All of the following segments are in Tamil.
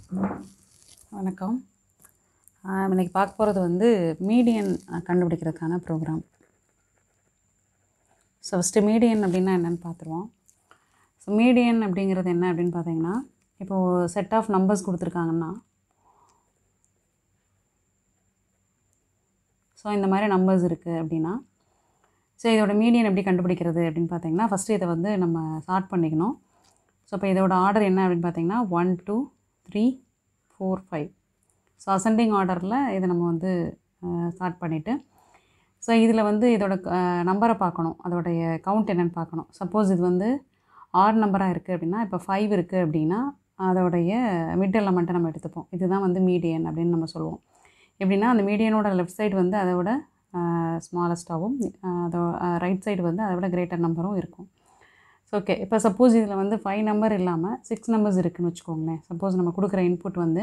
வணக்கம் ஆஹ் இன்னைக்கு பார்க்க போகிறது வந்து மீடியன் கண்டுபிடிக்கிறதுக்கான ப்ரோக்ராம் ஸோ ஃபஸ்ட்டு மீடியன் அப்படின்னா என்னென்னு பார்த்துருவோம் ஸோ மீடியன் அப்படிங்கிறது என்ன அப்படின்னு பார்த்தீங்கன்னா இப்போது செட் ஆஃப் நம்பர்ஸ் கொடுத்துருக்காங்கன்னா ஸோ இந்த மாதிரி நம்பர்ஸ் இருக்குது அப்படின்னா ஸோ இதோட மீடியன் எப்படி கண்டுபிடிக்கிறது அப்படின்னு பார்த்தீங்கன்னா ஃபஸ்ட்டு இதை வந்து நம்ம சார்ட் பண்ணிக்கணும் ஸோ இப்போ இதோட ஆர்டர் என்ன அப்படின்னு பார்த்தீங்கன்னா one two three four five so ascending ஆர்டரில் இதை நம்ம வந்து ஸ்டார்ட் பண்ணிவிட்டு ஸோ இதில் வந்து இதோட நம்பரை பார்க்கணும் அதோடைய கவுண்ட் என்னென்னு பார்க்கணும் சப்போஸ் இது வந்து ஆறு நம்பராக இருக்குது அப்படின்னா இப்போ ஃபைவ் இருக்குது அப்படின்னா அதோடைய மிட் எலமெண்ட்டை நம்ம எடுத்துப்போம் இதுதான் வந்து மீடியன் அப்படின்னு நம்ம சொல்லுவோம் எப்படின்னா அந்த மீடியனோட லெஃப்ட் சைடு வந்து அதை விட ஸ்மாலஸ்ட்டாகவும் அதோ ரைட் சைடு வந்து அதை விட கிரேட்டர் நம்பரும் இருக்கும் ஸோ ஓகே இப்போ சப்போஸ் இதில் வந்து ஃபைவ் நம்பர் இல்லாமல் சிக்ஸ் நம்பர்ஸ் இருக்குதுன்னு வச்சுக்கோங்களேன் சப்போஸ் நம்ம கொடுக்குற இன்புட் வந்து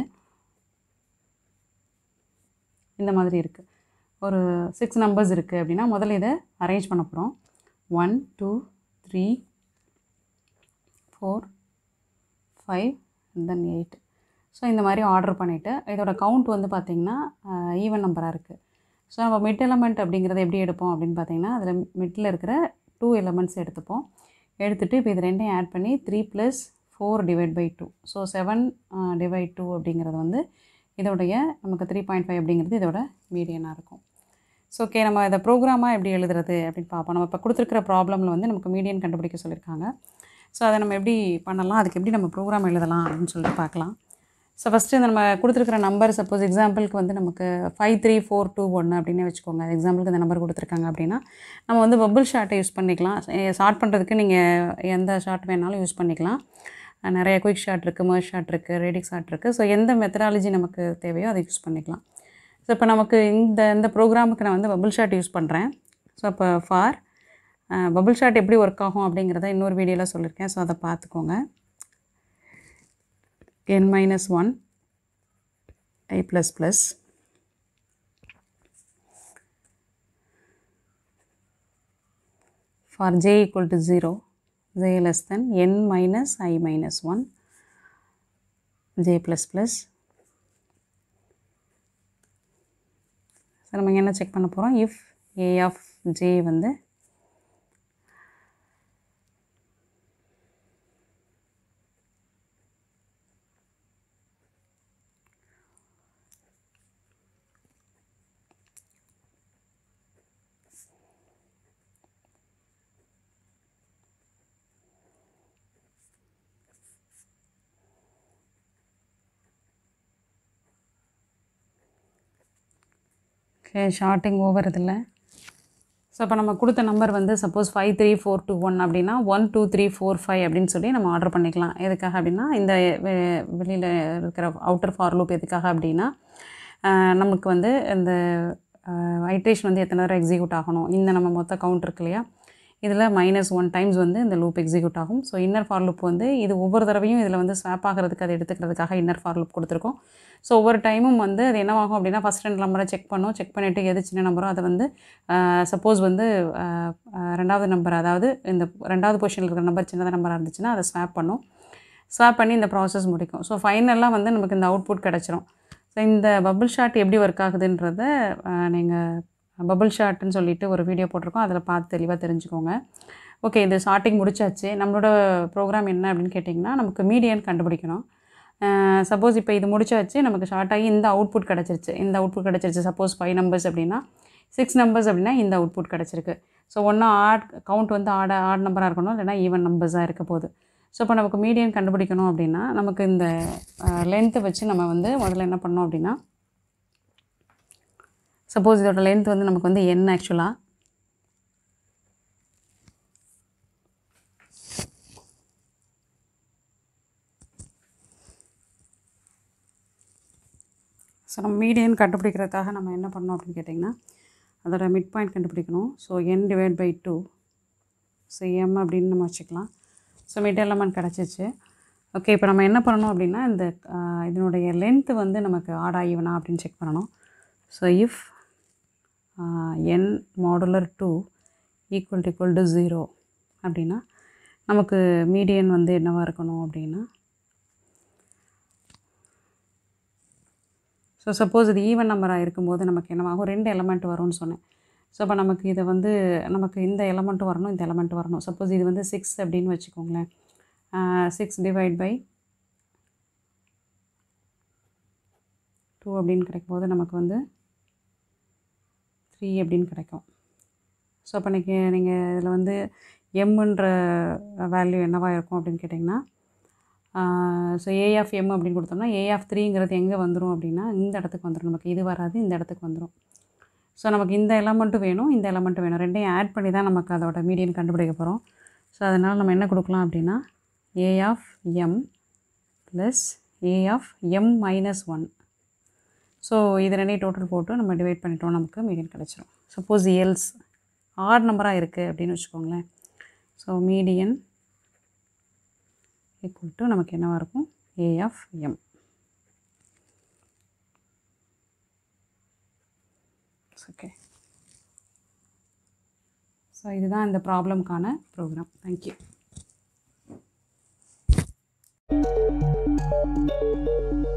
இந்த மாதிரி இருக்குது ஒரு சிக்ஸ் நம்பர்ஸ் இருக்குது அப்படின்னா முதல்ல இதை அரேஞ்ச் பண்ண போகிறோம் one two three four five then eight so இந்த மாதிரி ஆர்டர் பண்ணிவிட்டு இதோட கவுண்ட் வந்து பார்த்திங்கன்னா ஈவன் நம்பராக இருக்குது ஸோ நம்ம மிட் எலமெண்ட் அப்படிங்கிறத எப்படி எடுப்போம் அப்படின்னு பார்த்தீங்கன்னா அதில் மிட்டில் இருக்கிற டூ எலமெண்ட்ஸ் எடுத்துப்போம் எடுத்துகிட்டு இப்போ இது ரெண்டையும் ஆட் பண்ணி three plus four divide by two so seven divide two அப்படிங்கிறது வந்து இதோடைய நமக்கு த்ரீ பாயிண்ட் ஃபைவ் அப்படிங்கிறது இதோட மீடியனாக இருக்கும் ஸோ ஓகே நம்ம இதை ப்ரோக்ராமாக எப்படி எழுதுறது அப்படின்னு பார்ப்போம் நம்ம இப்போ கொடுத்துருக்கிற ப்ராப்ளமில் வந்து நமக்கு மீடியன் கண்டுபிடிக்க சொல்லியிருக்காங்க ஸோ அதை நம்ம எப்படி பண்ணலாம் அதுக்கு எப்படி நம்ம ப்ரோக்ராம் எழுதலாம் அப்படின்னு சொல்லிட்டு பார்க்கலாம் ஸோ ஃபஸ்ட்டு நம்ம கொடுத்துருக்குற நம்பர் சப்போஸ் எக்ஸாம்பிளுக்கு வந்து நமக்கு ஃபைவ் த்ரீ ஃபோர் டூ ஒன்று அப்படின்னு வச்சுக்கோங்க எக்ஸாம்பிளுக்கு இந்த நம்பர் கொடுத்துருக்காங்க அப்படின்னா நம்ம வந்து பபுள் ஷார்ட்டை யூஸ் பண்ணிக்கலாம் ஷார்ட் பண்ணுறதுக்கு நீங்கள் எந்த ஷார்ட் வேணாலும் யூஸ் பண்ணிக்கலாம் நிறைய குயிக் ஷார்ட் இருக்குது மர்ஸ் ஷார்ட் இருக்குது ரேடிக் ஷார்ட் இருக்குது ஸோ எந்த மெத்தடாலஜி நமக்கு தேவையோ அதை யூஸ் பண்ணிக்கலாம் ஸோ இப்போ நமக்கு இந்த இந்த ப்ரோக்ராமுக்கு நான் வந்து பபுள் ஷார்ட் யூஸ் பண்ணுறேன் ஸோ இப்போ ஃபார் பபுள் ஷார்ட் எப்படி ஒர்க் ஆகும் அப்படிங்கிறத இன்னொரு வீடியோவில் சொல்லியிருக்கேன் ஸோ அதை பார்த்துக்கோங்க n minus 1 i plus plus for j equal to 0 j less than n minus i minus 1 j plus plus so நம்ம என்ன செக் பண்ண போகிறோம் இஃப் ஏ ஆஃப் ஜே வந்து ஓகே ஷார்ட்டிங் ஓவர் இதில் ஸோ இப்போ நம்ம கொடுத்த நம்பர் வந்து suppose five three four two one அப்படின்னா one two three four five அப்படின்னு சொல்லி நம்ம ஆர்டர் பண்ணிக்கலாம் எதுக்காக அப்படின்னா இந்த வெளியில் இருக்கிற அவுட்டர் ஃபார் லூப் எதுக்காக அப்படின்னா நமக்கு வந்து இந்த ஐட்ரேஷன் வந்து எத்தனை தடவை எக்ஸிக்யூட் ஆகணும் இந்த நம்ம மொத்த கவுண்ட் இருக்கு இல்லையா இதில் மைனஸ் ஒன் டைம்ஸ் வந்து இந்த லூப் எக்ஸிக்யூட் ஆகும் ஸோ இன்னர் ஃபார் லூப் வந்து இது ஒவ்வொரு தடவையும் இதில் வந்து ஸ்வாப் ஆகிறதுக்கு அதை எடுத்துக்கிறதுக்காக இன்னர் ஃபார் லூப் கொடுத்துருக்கோம் ஸோ ஒவ்வொரு டைமும் வந்து அது என்னவாகும் அப்படின்னா ஃபஸ்ட் ரெண்டு நம்பரை செக் பண்ணும் செக் பண்ணிவிட்டு எது சின்ன நம்பரோ அதை வந்து சப்போஸ் வந்து ரெண்டாவது நம்பர் அதாவது இந்த ரெண்டாவது பொசிஷனில் இருக்கிற நம்பர் சின்னதாக நம்பராக இருந்துச்சுன்னா அதை ஸ்வாப் பண்ணும் ஸ்வாப் பண்ணி இந்த ப்ராசஸ் முடிக்கும் ஸோ ஃபைனலாக வந்து நமக்கு இந்த அவுட்புட் கிடச்சிரும் ஸோ இந்த பபுள் ஷாட் எப்படி ஒர்க் ஆகுதுன்றத நீங்கள் பபுள் ஷார்ட்னு சொல்லிட்டு ஒரு வீடியோ போட்டிருக்கோம் அதில் பார்த்து தெளிவாக தெரிஞ்சுக்கோங்க ஓகே இது ஷார்ட்டிங் முடிச்சாச்சு நம்மளோட ப்ரோக்ராம் என்ன அப்படின்னு கேட்டிங்கன்னா நமக்கு மீடியன் கண்டுபிடிக்கணும் சப்போஸ் இப்போ இது முடிச்சாச்சு நமக்கு ஷார்ட் ஆகி இந்த அவுட்புட் கிடச்சிருச்சு இந்த அவுட்புட் கிடச்சிருச்சு சப்போஸ் ஃபைவ் நம்பர்ஸ் அப்படின்னா சிக்ஸ் நம்பர்ஸ் அப்படின்னா இந்த அவுட்புட் கிடச்சிருக்கு ஸோ ஒன்றா ஆட் கவுண்ட் வந்து ஆட ஆட் நம்பராக இருக்கணும் இல்லைனா ஈவன் நம்பர்ஸாக இருக்க போகுது ஸோ இப்போ நமக்கு மீடியன் கண்டுபிடிக்கணும் அப்படின்னா நமக்கு இந்த லென்த்தை வச்சு நம்ம வந்து முதல்ல என்ன பண்ணோம் அப்படின்னா சப்போஸ் இதோட லென்த் வந்து நமக்கு வந்து என் ஆக்சுவலாக ஸோ நம்ம மீடியன் கண்டுபிடிக்கிறதுக்காக நம்ம என்ன பண்ணோம் அப்படின்னு கேட்டிங்கன்னா அதோட மிட் பாயிண்ட் கண்டுபிடிக்கணும் so N divide by two so M அப்படின்னு நம்ம வச்சுக்கலாம் ஸோ மிட் எலமெண்ட் கிடச்சிச்சு ஓகே இப்போ நம்ம என்ன பண்ணணும் அப்படின்னா இந்த இதனுடைய லென்த்து வந்து நமக்கு ஆட் ஆகிவனா அப்படின்னு செக் பண்ணணும் so if N modular two equal to equal to zero அப்படின்னா நமக்கு மீடியன் வந்து என்னவாக இருக்கணும் அப்படின்னா ஸோ சப்போஸ் இது ஈவன் நம்பராக இருக்கும்போது நமக்கு என்னவாகும் ரெண்டு எலமெண்ட் வரும்னு சொன்னேன் ஸோ அப்போ நமக்கு இதை வந்து நமக்கு இந்த எலமெண்ட்டும் வரணும் இந்த எலமெண்ட் வரணும் சப்போஸ் இது வந்து சிக்ஸ் அப்படின்னு வச்சுக்கோங்களேன் சிக்ஸ் டிவைட் பை டூ அப்படின்னு கிடைக்கும்போது நமக்கு வந்து த்ரீ அப்படின்னு கிடைக்கும் ஸோ அப்போ இன்றைக்கி நீங்கள் இதில் வந்து எம்முன்ற வேல்யூ என்னவாக இருக்கும் அப்படின்னு கேட்டிங்கன்னா ஸோ ஏ ஆஃப் எம் அப்படின்னு கொடுத்தோம்னா ஏ ஆஃப் த்ரீங்கிறது எங்கே வந்துடும் அப்படின்னா இந்த இடத்துக்கு வந்துடும் நமக்கு இது வராது இந்த இடத்துக்கு வந்துடும் ஸோ நமக்கு இந்த எலமெண்ட்டும் வேணும் இந்த எலமெண்ட்டும் வேணும் ரெண்டையும் ஆட் பண்ணி தான் நமக்கு அதோட மீடியன் கண்டுபிடிக்க போகிறோம் ஸோ அதனால் நம்ம என்ன கொடுக்கலாம் அப்படின்னா A of M plus A of M minus one so இது ரெண்டையும் டோட்டல் போட்டு நம்ம டிவைட் பண்ணிட்டோம் நமக்கு மீடியன் கிடச்சிரும் சப்போஸ் எல்ஸ் ஆட் நம்பராக இருக்குது அப்படின்னு வச்சுக்கோங்களேன் ஸோ மீடியன் ஈக்குவல் டு நமக்கு என்னவாக இருக்கும் A of M okay so இதுதான் இந்த ப்ராப்ளம்க்கான ப்ரோக்ராம் தேங்க்யூ Thank you.